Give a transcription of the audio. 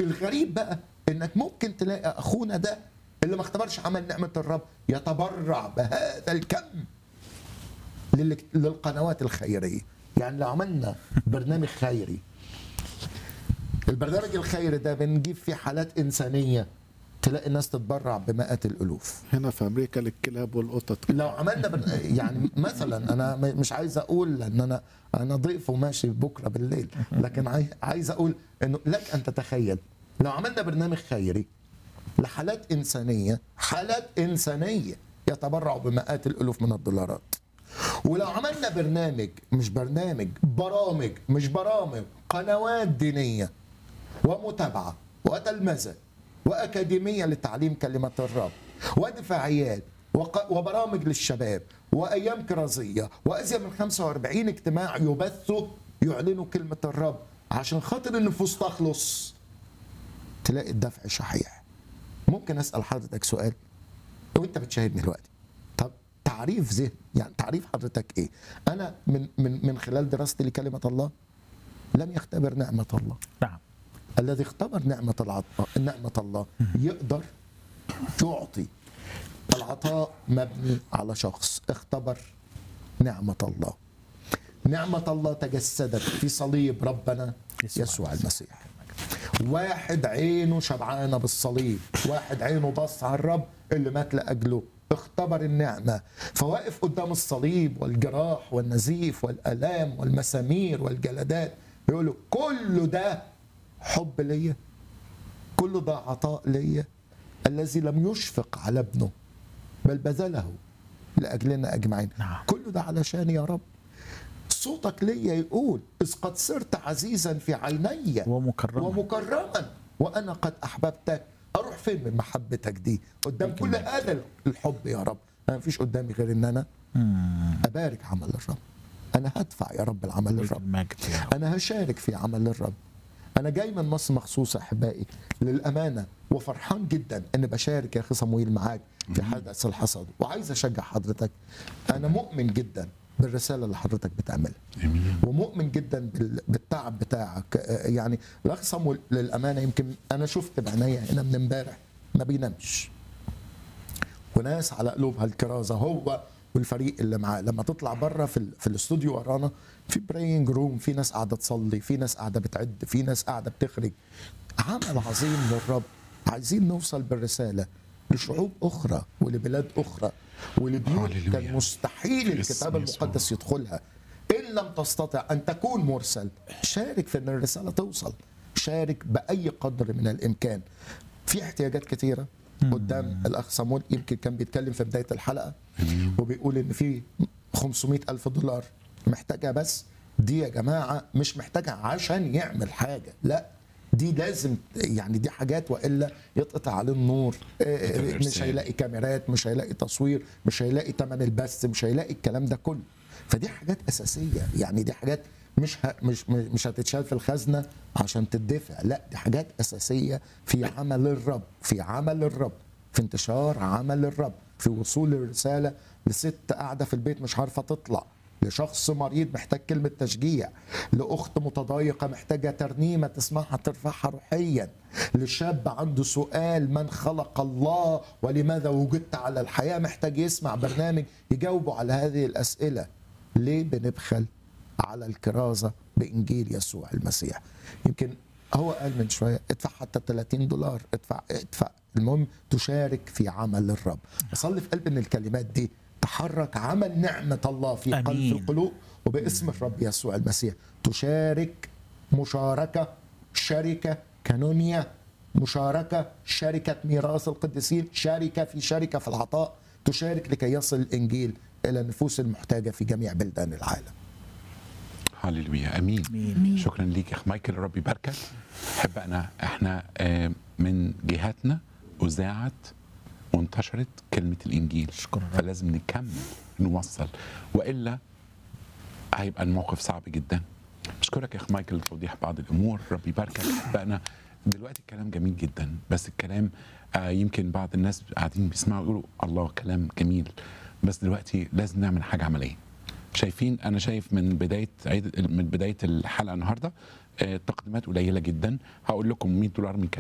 الغريب بقى انك ممكن تلاقي اخونا ده اللي ما اختبرش عمل نعمه الرب يتبرع بهذا الكم لل- للقنوات الخيريه يعني لو عملنا برنامج خيري البرنامج الخيري ده بنجيب فيه حالات انسانيه تلاقي الناس تتبرع بمئات الالوف هنا في امريكا للكلاب والقطط لو عملنا بن... يعني مثلا انا م- مش عايز اقول ان انا انا ضيف وماشي بكره بالليل لكن عاي- عايز اقول انه لك ان تتخيل لو عملنا برنامج خيري لحالات انسانيه حالات انسانيه يتبرعوا بمئات الالوف من الدولارات ولو عملنا برنامج مش برنامج برامج مش برامج قنوات دينيه ومتابعه وتلمذه واكاديميه لتعليم كلمه الرب ودفاعيات وق- وبرامج للشباب وايام كرازيه وازيد من 45 اجتماع يبثوا يعلنوا كلمه الرب عشان خاطر النفوس تخلص تلاقي الدفع شحيح ممكن اسال حضرتك سؤال وانت بتشاهدني دلوقتي طب تعريف ذهن يعني تعريف حضرتك ايه انا من من من خلال دراستي لكلمه الله لم يختبر نعمه الله نعم الذي اختبر نعمة العطاء نعمة الله يقدر يعطي العطاء مبني على شخص اختبر نعمة الله نعمة الله تجسدت في صليب ربنا يسوع يسوع المسيح واحد عينه شبعانة بالصليب واحد عينه بص على الرب اللي مات لأجله اختبر النعمة فواقف قدام الصليب والجراح والنزيف والألام والمسامير والجلدات يقول له كل ده حب ليا كل ده عطاء ليا الذي لم يشفق على ابنه بل بذله لأجلنا أجمعين نعم. كل ده علشان يا رب صوتك ليا يقول إذ قد صرت عزيزا في عيني ومكرما ومكرما وانا قد احببتك اروح فين من محبتك دي قدام كل هذا الحب يا رب انا مفيش قدامي غير ان انا ابارك عمل الرب انا هدفع يا رب العمل ليك للرب المجد يا رب انا هشارك في عمل الرب انا جاي من مصر مخصوص احبائي للامانه وفرحان جدا ان بشارك يا اخي صمويل معاك في حدث الحصاد وعايز اشجع حضرتك انا مؤمن جدا بالرساله اللي حضرتك بتعملها ومؤمن جدا بال- بالتعب بتاعك آه، يعني الاخ صمويل للامانه يمكن انا شفت بعينيا هنا من امبارح ما بينامش وناس على قلوبها الكرازه هو والفريق اللي معاه لما تطلع بره في ال- في الاستوديو ورانا في براينج روم في ناس قاعده تصلي في ناس قاعده بتعد في ناس قاعده بتخرج عمل عظيم للرب عايزين نوصل بالرساله لشعوب اخرى ولبلاد اخرى ولبيوت هللويا. كان مستحيل في الكتاب اسم يسوع. المقدس يدخلها ان لم تستطع ان تكون مرسل شارك في ان الرساله توصل شارك باي قدر من الامكان في احتياجات كثيره قدام الاخ صامول يمكن كان بيتكلم في بدايه الحلقه وبيقول ان في 500 الف دولار محتاجها بس دي يا جماعه مش محتاجها عشان يعمل حاجه لا دي لازم يعني دي حاجات والا يتقطع عليه النور آه، مش الإرسال. هيلاقي كاميرات مش هيلاقي تصوير مش هيلاقي ثمن البث مش هيلاقي الكلام ده كله فدي حاجات اساسيه يعني دي حاجات مش ه... مش مش هتتشال في الخزنه عشان تدفع لا دي حاجات اساسيه في عمل الرب في عمل الرب في انتشار عمل الرب في وصول الرساله لست قاعده في البيت مش عارفه تطلع لشخص مريض محتاج كلمة تشجيع لأخت متضايقة محتاجة ترنيمة تسمعها ترفعها روحيا لشاب عنده سؤال من خلق الله ولماذا وجدت على الحياة محتاج يسمع برنامج يجاوبه على هذه الأسئلة ليه بنبخل على الكرازة بإنجيل يسوع المسيح يمكن هو قال من شوية ادفع حتى 30 دولار ادفع ادفع المهم تشارك في عمل الرب أصلي في قلب ان الكلمات دي تحرك عمل نعمة الله في قلب أمين. القلوب وباسم الرب يسوع المسيح تشارك مشاركة شركة كانونيا مشاركة شركة ميراث القديسين شركة في شركة في العطاء تشارك لكي يصل الإنجيل إلى النفوس المحتاجة في جميع بلدان العالم هللويا امين امين شكرا ليك يا اخ مايكل ربي يباركك احبائنا احنا آه، من جهاتنا اذاعت وانتشرت كلمه الانجيل شكرا رب. فلازم نكمل نوصل والا هيبقى الموقف صعب جدا اشكرك يا اخ مايكل لتوضيح بعض الامور ربي يباركك احبائنا دلوقتي الكلام جميل جدا بس الكلام آه يمكن بعض الناس قاعدين بيسمعوا يقولوا الله كلام جميل بس دلوقتي لازم نعمل حاجه عمليه شايفين انا شايف من بدايه عيد من بدايه الحلقه النهارده آه، تقديمات قليله جدا هقول لكم 100 دولار من